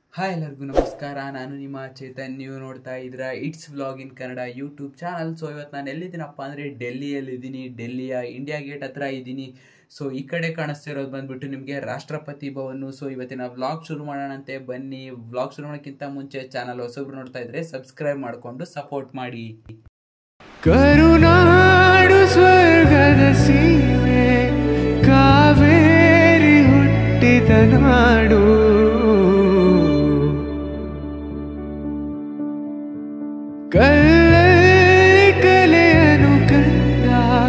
Hi ಎಲ್ಲರಿಗೂ ನಮಸ್ಕಾರ ನಾನು ನಿಮ್ಮ ಚೇತನ್ ನೀವು ನೋಡ್ತಾ ಇದ್ದೀರಾ it's vlog in Kannada YouTube channel so ಇವತ್ತು ನಾನು ಎಲ್ಲಿದ್ದೀನಪ್ಪ ಅಂದರೆ ಡೆಲ್ಲಿಯಲ್ಲಿದ್ದೀನಿ ಡೆಲ್ಲಿಯ ಇಂಡಿಯಾ ಗೇಟ್ ಹತ್ರ ಇದ್ದೀನಿ ಸೊ ಈ ಕಡೆ ಕಾಣಿಸ್ತಿರೋದು ಬಂದ್ಬಿಟ್ಟು ನಿಮಗೆ ರಾಷ್ಟ್ರಪತಿ ಭವನು ಸೊ ಇವತ್ತಿನ ವ್ಲಾಗ್ ಶುರು ಮಾಡೋಣಂತೆ ಬನ್ನಿ ವ್ಲಾಗ್ ಶುರು ಮಾಡೋಕ್ಕಿಂತ ಮುಂಚೆ ಚಾನಲ್ ಹೊಸಬ್ರು ನೋಡ್ತಾ ಇದ್ರೆ ಸಬ್ಸ್ಕ್ರೈಬ್ ಮಾಡಿಕೊಂಡು ಸಪೋರ್ಟ್ ಮಾಡಿ ಕರುನಾಡು ಸ್ವರ್ಗದ ಸೀಮೆ ಕಾವೇರಿ ಹುಟ್ಟಿದ ನಾಡು ಕಲ್ಲಲ್ಲಿ ಕಲೆಯನು ಕಂಡ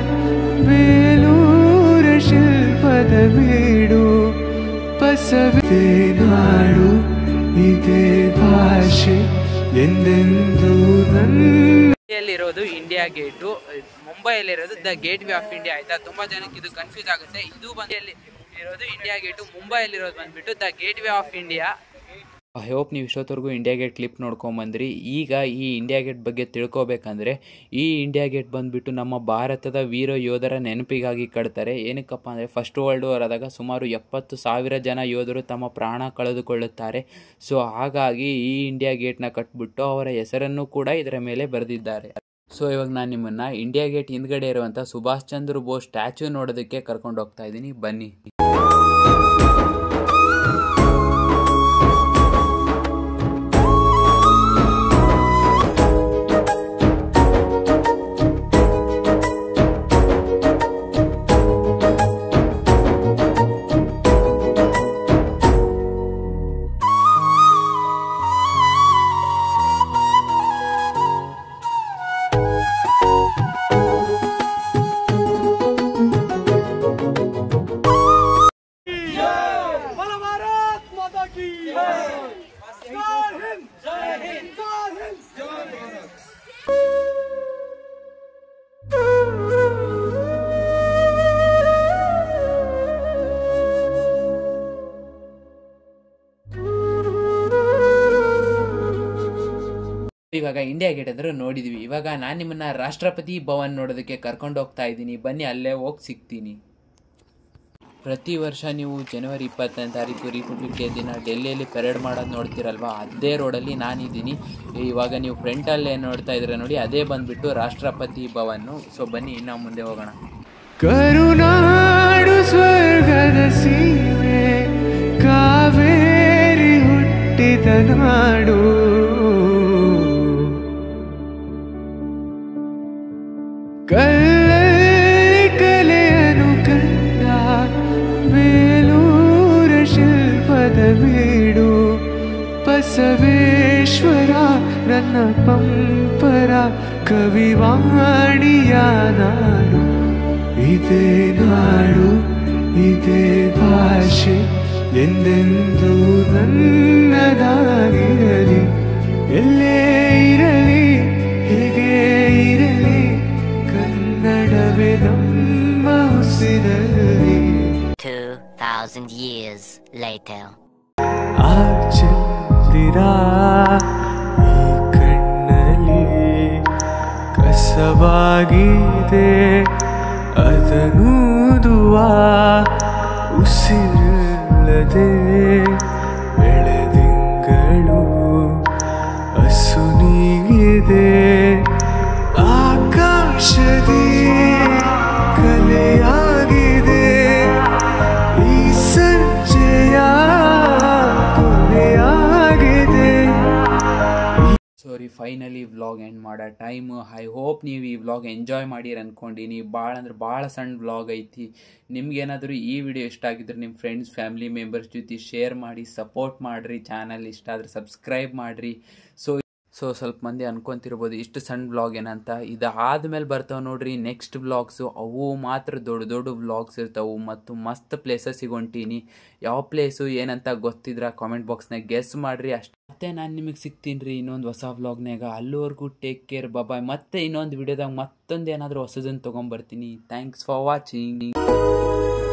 ಬೇಲೂರ ಶಿಲ್ಪದ ಬೀಡು ಬಸವೇ ನಾಡು ಇದೇ ಭಾಷೆ ಎಂದೆಂದು ನನ್ನ ಇರೋದು ಇಂಡಿಯಾ ಗೇಟು ಮುಂಬೈಯಲ್ಲಿರೋದು the gateway of India ಆಯ್ತಾ ತುಂಬಾ ಜನಕ್ಕೆ ಇದು ಕನ್ಫ್ಯೂಸ್ ಆಗುತ್ತೆ ಇದು ಬಂದಲ್ಲಿ ಇರೋದು ಇಂಡಿಯಾ ಗೇಟು ಮುಂಬೈಯಲ್ಲಿರೋದು ಬಂದ್ಬಿಟ್ಟು the gateway of India I hope ನೀವು ಇಷ್ಟೊತ್ತವರೆಗೂ ಇಂಡಿಯಾ ಗೇಟ್ ಕ್ಲಿಪ್ ನೋಡ್ಕೊಂಬಂದ್ರಿ ಈಗ ಈ ಇಂಡಿಯಾ ಗೇಟ್ ಬಗ್ಗೆ ತಿಳ್ಕೊಬೇಕಂದ್ರೆ ಈ ಇಂಡಿಯಾ ಗೇಟ್ ಬಂದ್ಬಿಟ್ಟು ನಮ್ಮ ಭಾರತದ ವೀರ ಯೋಧರ ನೆನಪಿಗಾಗಿ ಕಟ್ತಾರೆ ಏನಕ್ಕಪ್ಪ ಅಂದರೆ ಫಸ್ಟ್ ವರ್ಲ್ಡ್ ವಾರ್ ಆದಾಗ ಸುಮಾರು ಎಪ್ಪತ್ತು ಸಾವಿರ ಜನ ಯೋಧರು ತಮ್ಮ ಪ್ರಾಣ ಕಳೆದುಕೊಳ್ಳುತ್ತಾರೆ ಸೊ ಹಾಗಾಗಿ ಈ ಇಂಡಿಯಾ ಗೇಟ್ನ ಕಟ್ಬಿಟ್ಟು ಅವರ ಹೆಸರನ್ನು ಕೂಡ ಇದರ ಮೇಲೆ ಬರೆದಿದ್ದಾರೆ ಸೊ ಇವಾಗ ನಾನು ನಿಮ್ಮನ್ನ ಇಂಡಿಯಾ ಗೇಟ್ ಹಿಂದ್ಗಡೆ ಇರುವಂಥ ಸುಭಾಷ್ ಚಂದ್ರ ಬೋಸ್ ಸ್ಟ್ಯಾಚ್ಯೂ ನೋಡೋದಕ್ಕೆ ಕರ್ಕೊಂಡು ಹೋಗ್ತಾ ಇದ್ದೀನಿ ಬನ್ನಿ बोलो भारत माता की जय हिंद जय हिंद जय हिंद ಇವಾಗ ಇಂಡಿಯಾ ಗೇಟ್ ಅಂದ್ರೆ ನೋಡಿದ್ವಿ ಇವಾಗ ನಾನು ನಿಮ್ಮನ್ನ ರಾಷ್ಟ್ರಪತಿ ಭವನ್ ನೋಡೋದಕ್ಕೆ ಕರ್ಕೊಂಡು ಹೋಗ್ತಾ ಇದ್ದೀನಿ ಬನ್ನಿ ಅಲ್ಲೇ ಹೋಗಿ ಸಿಗ್ತೀನಿ ಪ್ರತಿ ವರ್ಷ ನೀವು ಜನವರಿ ಇಪ್ಪತ್ತನೇ ತಾರೀಕು ರಿಪಬ್ಲಿಕ್ ಡೇ ದಿನ ಡೆಲ್ಲಿಯಲ್ಲಿ ಪೆರೇಡ್ ಮಾಡೋದು ನೋಡ್ತೀರಲ್ವಾ ಅದೇ ರೋಡಲ್ಲಿ ನಾನಿದ್ದೀನಿ ಇವಾಗ ನೀವು ಫ್ರಂಟಲ್ಲೇ ನೋಡ್ತಾ ಇದ್ರೆ ನೋಡಿ ಅದೇ ಬಂದ್ಬಿಟ್ಟು ರಾಷ್ಟ್ರಪತಿ ಭವನ್ನು ಸೊ ಬನ್ನಿ ಇನ್ನೂ ಮುಂದೆ ಹೋಗೋಣ ಕರುನಾಡು ಸ್ವರ್ಗದ ಸೀಮೆ ಕಾವೇರಿ ಹುಟ್ಟಿದ ನಾಡು ಕಲ್ಲಲ್ಲಿ ಕಲೆಯನು ಕಂಡ ಬೇಲೂರ ಶಿಲ್ಪದ ಬೀಡು ಬಸವೇಶ್ವರ ನನ್ನ ಪಂಪರ ಕವಿವಾಣಿಯ ನಾಡು ಇದೇ ನಾಡು ಇದೇ ಭಾಷೆ ಎಂದೆಂದು ನನ್ನದಾಗಿರಲಿ ಎಲ್ಲೇ ಇರಲಿ ಹೇಗೆ ಇರಲಿ ಕನ್ನಡವೇ ನಮ್ಮ ಉಸಿರಲ್ಲಿ 2,000 years later. ಆ ಚಂದಿರ ಈ ಕಣ್ಣಲ್ಲಿ ಕಸವಾಗಿದೆ ಅದನೂದುವ ಉಸಿರಿಲ್ಲದೆ ಬೆಳೆದಿಂಗಳು ಅಸುನೀಗಿದೆ ಆಕಾಶದಿ ಕಲೆಯಾಗಿದೆ ಈ ಸಂಜೆಯ ಕೊನೆಯಾಗಿದೆ ಸಾರಿ ಫೈನಲಿ ವ್ಲಾಗ್ ಎಂಡ್ ಮಾಡೋ ಟೈಮ್ ಐ ಹೋಪ್ ನೀವು ಈ ವ್ಲಾಗ್ ಎಂಜಾಯ್ ಮಾಡಿರಿ ಅಂದ್ಕೊಂಡಿನಿ ಭಾಳ ಅಂದ್ರೆ ಭಾಳ ಸಣ್ಣ ವ್ಲಾಗ್ ಐತಿ ನಿಮ್ಗೇನಾದರೂ ಈ ವಿಡಿಯೋ ಇಷ್ಟ ಆಗಿದ್ರೆ ನಿಮ್ಮ ಫ್ರೆಂಡ್ಸ್ ಫ್ಯಾಮಿಲಿ ಮೆಂಬರ್ಸ್ ಜೊತೆ ಶೇರ್ ಮಾಡಿ ಸಪೋರ್ಟ್ ಮಾಡಿರಿ ಚಾನಲ್ ಇಷ್ಟ ಆದರೆ ಸಬ್ಸ್ಕ್ರೈಬ್ ಮಾಡಿರಿ ಸೊ ಸೊ ಸ್ವಲ್ಪ ಮಂದಿ ಅನ್ಕೊಂತಿರ್ಬೋದು ಇಷ್ಟು ಸಣ್ಣ ವ್ಲಾಗ್ ಏನಂತ ಇದು ಆದಮೇಲೆ ಬರ್ತಾವೆ ನೋಡ್ರಿ ನೆಕ್ಸ್ಟ್ ವ್ಲಾಗ್ಸು ಅವು ಮಾತ್ರ ದೊಡ್ಡ ದೊಡ್ಡ ವ್ಲಾಗ್ಸ್ ಇರ್ತಾವೆ ಮತ್ತು ಮಸ್ತ್ ಪ್ಲೇಸಸ್ಸಿಗೆ ಹೊಂಟೀನಿ ಯಾವ ಪ್ಲೇಸು ಏನಂತ ಗೊತ್ತಿದ್ರೆ ಕಾಮೆಂಟ್ ಬಾಕ್ಸ್ನಾಗ ಗೆಸ್ ಮಾಡಿರಿ ಅಷ್ಟೇ ಮತ್ತೆ ನಾನು ನಿಮಗೆ ಸಿಗ್ತೀನಿ ರೀ ಇನ್ನೊಂದು ಹೊಸ ವ್ಲಾಗ್ನಾಗ ಅಲ್ಲಿವರೆಗೂ ಟೇಕ್ ಕೇರ್ ಬಾಯ್ ಮತ್ತೆ ಇನ್ನೊಂದು ವಿಡಿಯೋದಾಗ ಮತ್ತೊಂದು ಏನಾದರೂ ಹೊಸದನ್ನು ತೊಗೊಂಬರ್ತೀನಿ ಥ್ಯಾಂಕ್ಸ್ ಫಾರ್ ವಾಚಿಂಗ್